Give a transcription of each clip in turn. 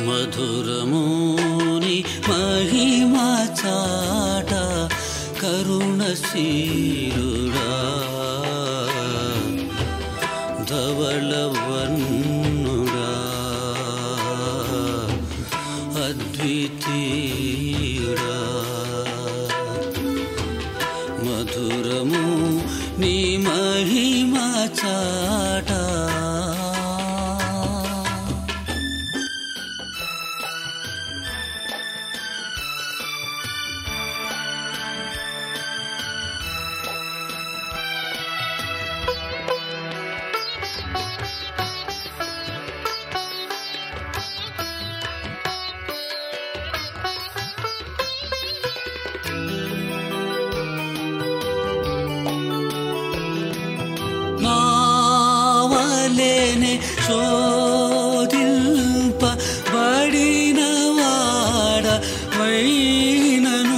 మధురమోని మహిమా చాట కరుణశీరుడా ధవళవర్ణుడా అద్వితీయుడా మధురము నీ మహిమా చాట నావలేనే శోధింప బడిన వాడ వైనను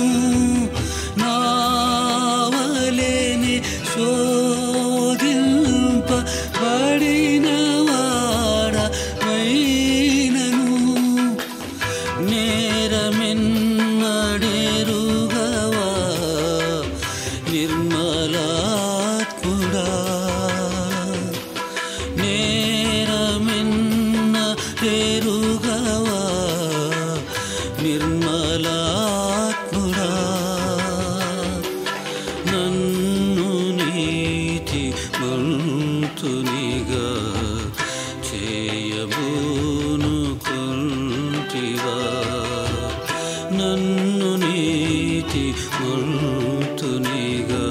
నావలేనే శోధింప బడిన వాడ వైనను నేరమెన్నడెరుగవా నిర్మలాత్ముడా నేరమెన్న ఎరుగవా నిర్మలాత్ముడా నన్ను నీతి మంతునిగా చేయబోను కొంటివా నన్ను నీతి మంతునిగా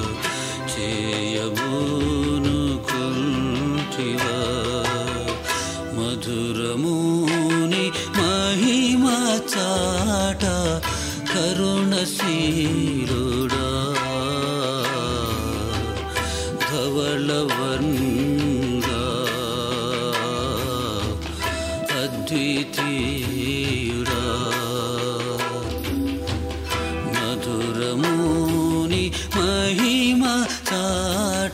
చేయబోను కొంటివా మధురమూని మహిమ చాట కరుణశీలుడా ధవళవర్ణుడా అద్వితీయుడా మధురమూని మహిమ చాట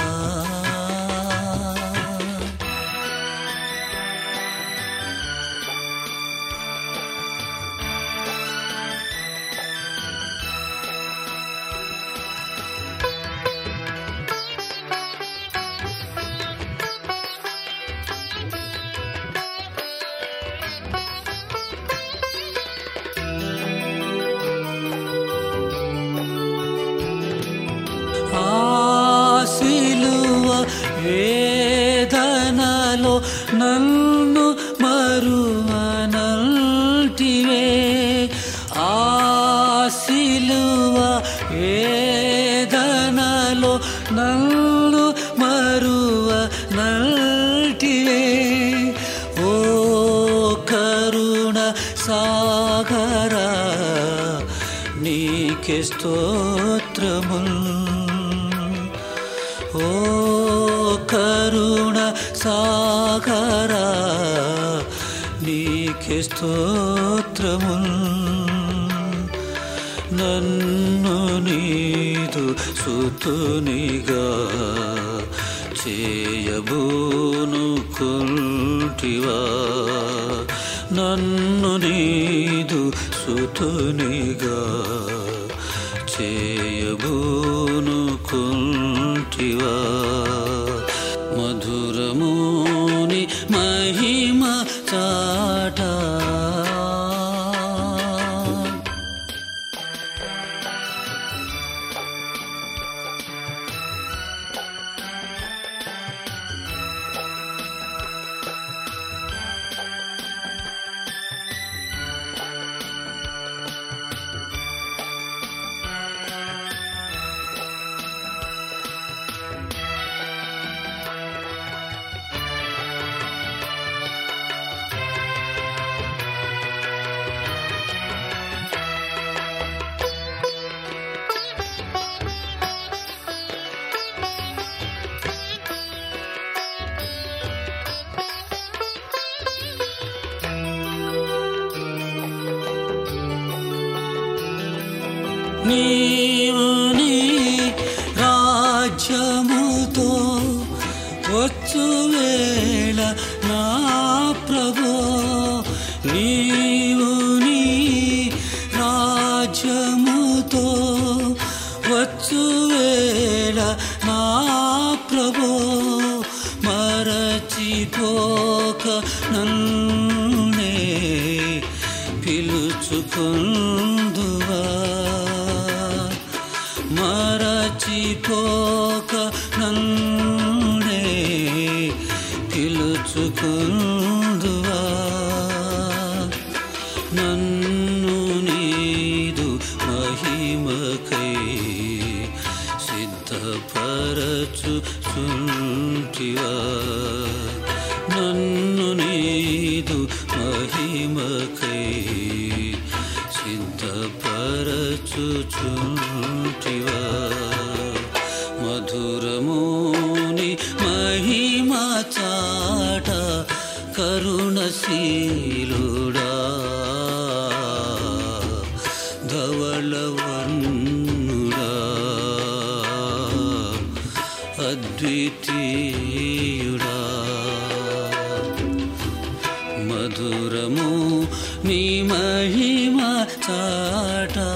ఆశిలువ వేదనలో నన్ను మరువనల్టివే ఆశిలువ వేదనలో నన్ను మరువ నల్టివే ఓ కరుణ సాగరా నీకే స్తోత్రముల్ ఓ కరుణ సాగరా నీకే స్తోత్రముల్ నన్ను నీదు సుతునిగా చేయబోను కుంటివా నన్ను నీదు సుతునిగా చేయబోను కుంటివా మధురమోని మహిమ చాట నీవు నీ రాజ్యముతో వచ్చు వేళ నా ప్రభు ప్రభో మరచిపోక నన్నే పిలుచుకుందువా మరచిపోక నన్నే పిలుచుకుందువా నన్ను నీదు మహిమకై సిద్ధపరచుచుంటివా నన్ను నీదు మహిమకై సిద్ధపరచుచుంటివా మధురమోని మహిమా చాట కరుణశీలుడా ధవళవర్ణుడా అద్వితీయుడా మధురము నీ మహిమ చాట